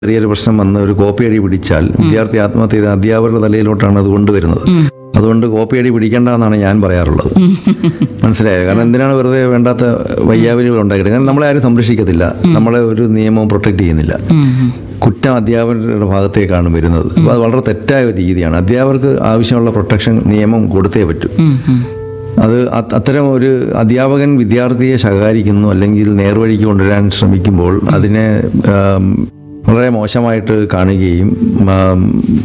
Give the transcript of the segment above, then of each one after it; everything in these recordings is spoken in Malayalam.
ചെറിയൊരു പ്രശ്നം വന്ന് ഒരു കോപ്പി അടി പിടിച്ചാൽ വിദ്യാർത്ഥി ആത്മഹത്യ ചെയ്ത അധ്യാപകരുടെ തലയിലോട്ടാണ് അത് കൊണ്ടുവരുന്നത് അതുകൊണ്ട് കോപ്പി അടി പിടിക്കേണ്ട എന്നാണ് ഞാൻ പറയാറുള്ളത് മനസ്സിലായോ കാരണം എന്തിനാണ് വെറുതെ വേണ്ടാത്ത വയ്യാവലികൾ ഉണ്ടാക്കിയിട്ട് കാരണം നമ്മളെ ആരും സംരക്ഷിക്കത്തില്ല നമ്മളെ ഒരു നിയമവും പ്രൊട്ടക്ട് ചെയ്യുന്നില്ല കുറ്റം അധ്യാപകരുടെ ഭാഗത്തേക്കാണ് വരുന്നത് അപ്പോൾ അത് വളരെ തെറ്റായ ഒരു രീതിയാണ് അധ്യാപകർക്ക് ആവശ്യമുള്ള പ്രൊട്ടക്ഷൻ നിയമം കൊടുത്തേ പറ്റൂ അത് അത് അത്തരം ഒരു അധ്യാപകൻ വിദ്യാർത്ഥിയെ ശകാരിക്കുന്നു അല്ലെങ്കിൽ നേർവഴിക്ക് കൊണ്ടുവരാൻ ശ്രമിക്കുമ്പോൾ അതിനെ ആം, വളരെ മോശമായിട്ട് കാണുകയും ആം,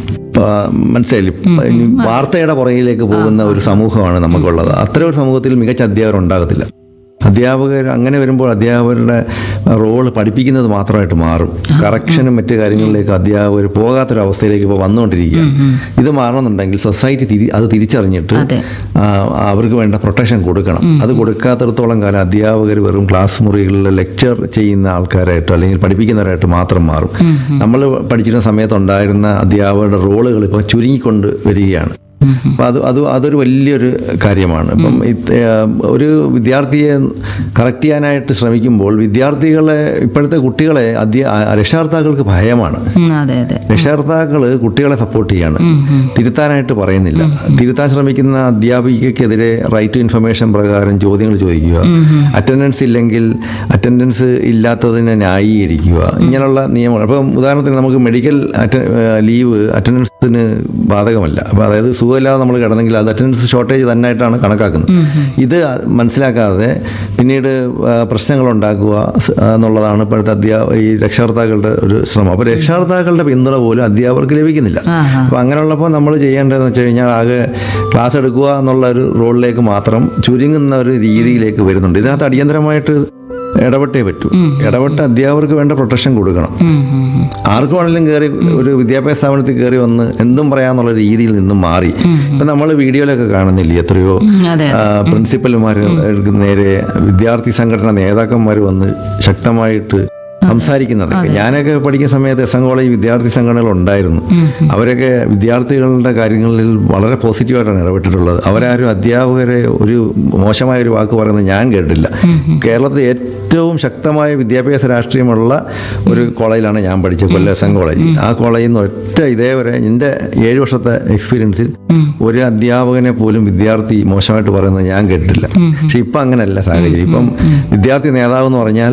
പ- മനസ്സിലായില്ലേ ഇനി വാർത്തയുടെ പുറകിലേക്ക് പോകുന്ന ഒരു സമൂഹമാണ് നമുക്കുള്ളത് അത്തരം ഒരു സമൂഹത്തിൽ മികച്ച അധ്യാപകർ ഉണ്ടാകത്തില്ല അധ്യാപകർ അങ്ങനെ വരുമ്പോൾ അധ്യാപകരുടെ റോള് പഠിപ്പിക്കുന്നത് മാത്രമായിട്ട് മാറും കറക്ഷനും മറ്റു കാര്യങ്ങളിലേക്ക് അധ്യാപകർ പോകാത്തൊരവസ്ഥയിലേക്ക് ഇപ്പോൾ വന്നുകൊണ്ടിരിക്കുകയാണ് ഇത് മാറണമെന്നുണ്ടെങ്കിൽ സൊസൈറ്റി തിരി അത് തിരിച്ചറിഞ്ഞിട്ട് അതെ. ആ, അവർക്ക് വേണ്ട പ്രൊട്ടക്ഷൻ കൊടുക്കണം അത് കൊടുക്കാത്തിടത്തോളം കാലം അധ്യാപകർ വെറും ക്ലാസ് മുറികളിൽ ലെക്ചർ ചെയ്യുന്ന ആൾക്കാരായിട്ടോ അല്ലെങ്കിൽ പഠിപ്പിക്കുന്നവരായിട്ട് മാത്രം മാറും നമ്മൾ പഠിച്ചിരുന്ന സമയത്ത് ഉണ്ടായിരുന്ന അധ്യാപകരുടെ റോളുകൾ ഇപ്പോൾ ചുരുങ്ങിക്കൊണ്ട് വരികയാണ് അപ്പം അത് അത് അതൊരു വലിയൊരു കാര്യമാണ് ഇപ്പം ഇത്, ആ, ഒരു വിദ്യാർത്ഥിയെ കറക്റ്റ് ചെയ്യാനായിട്ട് ശ്രമിക്കുമ്പോൾ വിദ്യാർത്ഥികളെ ഇപ്പോഴത്തെ കുട്ടികളെ അധ്യ ആ, രക്ഷകർത്താക്കൾക്ക് ഭയമാണ് ഉം, അതെ അതെ രക്ഷകർത്താക്കൾ കുട്ടികളെ സപ്പോർട്ട് ചെയ്യാണ് തിരുത്താനായിട്ട് പറയുന്നില്ല തിരുത്താൻ ശ്രമിക്കുന്ന അധ്യാപികക്കെതിരെ റൈറ്റ് ടു ഇൻഫർമേഷൻ പ്രകാരം ചോദ്യങ്ങൾ ചോദിക്കുക അറ്റൻഡൻസ് ഇല്ലെങ്കിൽ അറ്റൻഡൻസ് ഇല്ലാത്തതിനെ ന്യായീകരിക്കുക ഇങ്ങനെയുള്ള നിയമങ്ങൾ അപ്പം ഉദാഹരണത്തിന് നമുക്ക് മെഡിക്കൽ ലീവ് അറ്റൻഡൻസിന് ബാധകമല്ല അപ്പം അതായത് സുഖമില്ലാതെ നമ്മൾ കിടന്നെങ്കിൽ അത് അറ്റൻഡൻസ് ഷോർട്ടേജ് തന്നെയായിട്ടാണ് കണക്കാക്കുന്നത് ഇത് മനസ്സിലാക്കാതെ പിന്നീട് ആ, പ്രശ്നങ്ങൾ ഉണ്ടാക്കുക സ്- എന്നുള്ളതാണ് ഇപ്പോഴത്തെ അധ്യാ ഈ രക്ഷകർത്താക്കളുടെ ഒരു ശ്രമം അപ്പോൾ രക്ഷകർത്താക്കളുടെ പിന്തുണ പോലും അധ്യാപകർക്ക് ലഭിക്കുന്നില്ല ആഹാ. അപ്പോൾ അങ്ങനെയുള്ളപ്പോൾ നമ്മൾ ചെയ്യേണ്ടതെന്ന് വെച്ച് കഴിഞ്ഞാൽ ആകെ ക്ലാസ് എടുക്കുക എന്നുള്ള ഒരു റോളിലേക്ക് മാത്രം ചുരുങ്ങുന്ന ഒരു രീതിയിലേക്ക് വരുന്നുണ്ട് ഇതിനകത്ത് അടിയന്തരമായിട്ട് ഇടപെട്ടേ പറ്റൂ ഇടപെട്ട് അധ്യാപകർക്ക് വേണ്ട പ്രൊട്ടക്ഷൻ കൊടുക്കണം ഉം, ഉം, ഉം. ആർക്ക് വേണമെങ്കിലും കയറി ഒരു വിദ്യാഭ്യാസ സ്ഥാപനത്തിൽ കയറി വന്ന് എന്തും പറയാന്നുള്ള രീതിയിൽ നിന്നും മാറി ഇപ്പം നമ്മൾ വീഡിയോയിലൊക്കെ കാണുന്നില്ലേ എത്രയോ ഉം, അതെ ആ, പ്രിൻസിപ്പൽമാർ നേരെ വിദ്യാർത്ഥി സംഘടന നേതാക്കന്മാർ വന്ന് ശക്തമായിട്ട് സംസാരിക്കുന്നതൊക്കെ ഞാനൊക്കെ പഠിക്കുന്ന സമയത്ത് എസ് എൻ കോളേജ് വിദ്യാർത്ഥി സംഘടനകൾ ഉണ്ടായിരുന്നു അവരൊക്കെ വിദ്യാർത്ഥികളുടെ കാര്യങ്ങളിൽ വളരെ പോസിറ്റീവായിട്ടാണ് ഇടപെട്ടിട്ടുള്ളത് അവരാരും അധ്യാപകരെ ഒരു മോശമായ ഒരു വാക്ക് പറയുന്നത് ഞാൻ കേട്ടില്ല കേരളത്തിൽ ഏറ്റവും ശക്തമായ വിദ്യാഭ്യാസ രാഷ്ട്രീയമുള്ള ഒരു കോളേജിലാണ് ഞാൻ പഠിച്ചത് കൊല്ലം എസ് എൻ കോളേജ് ആ കോളേജിൽ നിന്ന് ഒറ്റ ഇതേവരെ എൻ്റെ ഏഴ് വർഷത്തെ എക്സ്പീരിയൻസിൽ ഒരു അധ്യാപകനെ പോലും വിദ്യാർത്ഥി മോശമായിട്ട് പറയുന്നത് ഞാൻ കേട്ടിട്ടില്ല പക്ഷെ ഇപ്പം അങ്ങനെയല്ല സാഹചര്യം ഇപ്പം വിദ്യാർത്ഥി നേതാവ് എന്ന് പറഞ്ഞാൽ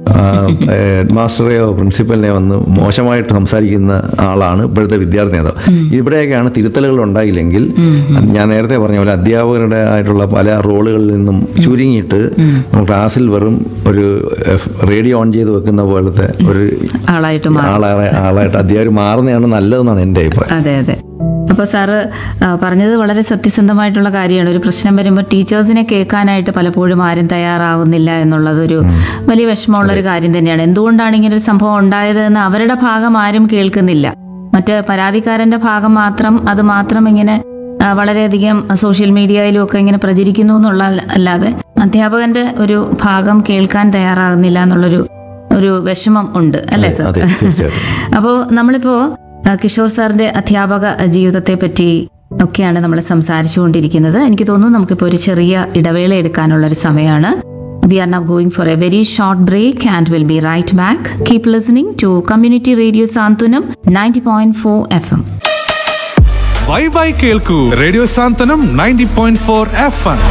ഹെഡ് മാസ്റ്ററെയോ പ്രിൻസിപ്പലിനെയോ വന്ന് മോശമായിട്ട് സംസാരിക്കുന്ന ആളാണ് ഇപ്പോഴത്തെ വിദ്യാർത്ഥി നേതാവ് ഇവിടെയൊക്കെയാണ് തിരുത്തലുകൾ ഉണ്ടായില്ലെങ്കിൽ ഞാൻ നേരത്തെ പറഞ്ഞ പോലെ അധ്യാപകരുടെ ആയിട്ടുള്ള പല റോളുകളിൽ നിന്നും ചുരുങ്ങിയിട്ട് നമ്മൾ ക്ലാസ്സിൽ വെറും ഒരു റേഡിയോ ഓൺ ചെയ്ത് വെക്കുന്ന പോലത്തെ ഒരു ആളായിട്ട് മാറും ആളാ ആളായിട്ട് അധ്യാപകർ മാറുന്നതാണ് നല്ലതെന്നാണ് എൻ്റെ അഭിപ്രായം അതെ അതെ അപ്പോൾ സാറ് ആ, പറഞ്ഞത് വളരെ സത്യസന്ധമായിട്ടുള്ള കാര്യമാണ് ഒരു പ്രശ്നം വരുമ്പോൾ ടീച്ചേഴ്സിനെ കേൾക്കാനായിട്ട് പലപ്പോഴും ആരും തയ്യാറാകുന്നില്ല എന്നുള്ളതൊരു വലിയ വിഷമമുള്ള ഒരു കാര്യം തന്നെയാണ് എന്തുകൊണ്ടാണ് ഇങ്ങനെ ഒരു സംഭവം ഉണ്ടായതെന്ന് അവരുടെ ഭാഗം ആരും കേൾക്കുന്നില്ല മറ്റ് പരാതിക്കാരന്റെ ഭാഗം മാത്രം അത് മാത്രം ഇങ്ങനെ ആ, വളരെയധികം സോഷ്യൽ മീഡിയയിലും ഒക്കെ ഇങ്ങനെ പ്രചരിക്കുന്നു എന്നുള്ള അല്ലാതെ അധ്യാപകന്റെ ഒരു ഭാഗം കേൾക്കാൻ തയ്യാറാകുന്നില്ല എന്നുള്ളൊരു ഒരു വിഷമം ഉണ്ട് അല്ലേ സാർ അതെ തീർച്ചയായിട്ടും അപ്പോൾ നമ്മളിപ്പോ ആ, കിഷോർ സാറിന്റെ അധ്യാപക ജീവിതത്തെ പറ്റി ഒക്കെയാണ് നമ്മൾ സംസാരിച്ചുകൊണ്ടിരിക്കുന്നത് എനിക്ക് തോന്നുന്നു നമുക്കിപ്പോൾ ഒരു ചെറിയ ഇടവേള എടുക്കാനുള്ള ഒരു സമയമാണ് we are now going for a very short break and will be right back keep listening to community radio Santhwanam ninety point four F M bye bye കേൾക്കൂ radio Santhwanam ninety point four F M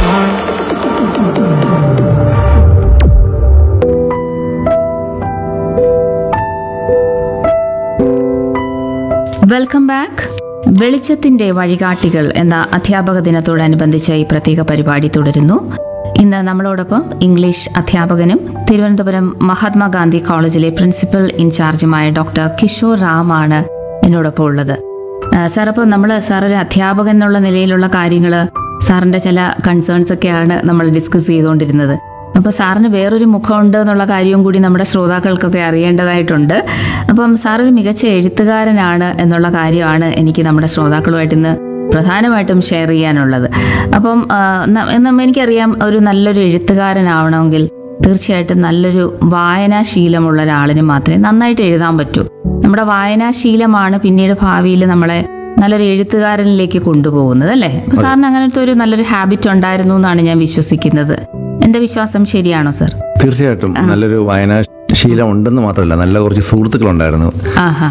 welcome back വെളിച്ചത്തിന്റെ വഴികാട്ടികൾ എന്ന അധ്യാപക ദിനത്തോടനുബന്ധിച്ച ഈ പ്രത്യേക പരിപാടി തുടരുന്നു ഇന്ന് നമ്മളോടൊപ്പം ഇംഗ്ലീഷ് അധ്യാപകനും തിരുവനന്തപുരം മഹാത്മാഗാന്ധി കോളേജിലെ പ്രിൻസിപ്പൽ ഇൻചാർജുമായ ഡോക്ടർ കിഷോർ റാം ആണ് എന്നോടൊപ്പം ഉള്ളത് ആ, സാർ അപ്പോൾ നമ്മൾ സാർ ഒരു അധ്യാപകൻ എന്നുള്ള നിലയിലുള്ള കാര്യങ്ങൾ സാറിന്റെ ചില കൺസേൺസ് ഒക്കെയാണ് നമ്മൾ ഡിസ്കസ് ചെയ്തുകൊണ്ടിരുന്നത് അപ്പോൾ സാറിന് വേറൊരു മുഖമുണ്ട് എന്നുള്ള കാര്യവും കൂടി നമ്മുടെ ശ്രോതാക്കൾക്കൊക്കെ അറിയേണ്ടതായിട്ടുണ്ട് അപ്പം സാർ ഒരു മികച്ച എഴുത്തുകാരനാണ് എന്നുള്ള കാര്യമാണ് എനിക്ക് നമ്മുടെ ശ്രോതാക്കളുമായിട്ട് ഇന്ന് പ്രധാനമായിട്ടും ഷെയർ ചെയ്യാനുള്ളത് അപ്പം ആ, ന- നമ്മ- എനിക്കറിയാം ഒരു നല്ലൊരു എഴുത്തുകാരനാവണമെങ്കിൽ തീർച്ചയായിട്ടും നല്ലൊരു വായനാശീലമുള്ള ഒരാളിന് മാത്രമേ നന്നായിട്ട് എഴുതാൻ പറ്റൂ നമ്മുടെ വായനാശീലമാണ് പിന്നീട് ഭാവിയിൽ നമ്മളെ നല്ലൊരു എഴുത്തുകാരനിലേക്ക് കൊണ്ടുപോകുന്നത് അല്ലേ അപ്പൊ സാറിന് അങ്ങനത്തെ ഒരു നല്ലൊരു ഹാബിറ്റ് ഉണ്ടായിരുന്നു എന്നാണ് ഞാൻ വിശ്വസിക്കുന്നത് എന്റെ വിശ്വാസം ശരിയാണോ സർ തീർച്ചയായിട്ടും നല്ലൊരു വായനാ ശീലം ഉണ്ടെന്ന് മാത്രമല്ല നല്ല കുറച്ച് സുഹൃത്തുക്കളുണ്ടായിരുന്നു ആഹാ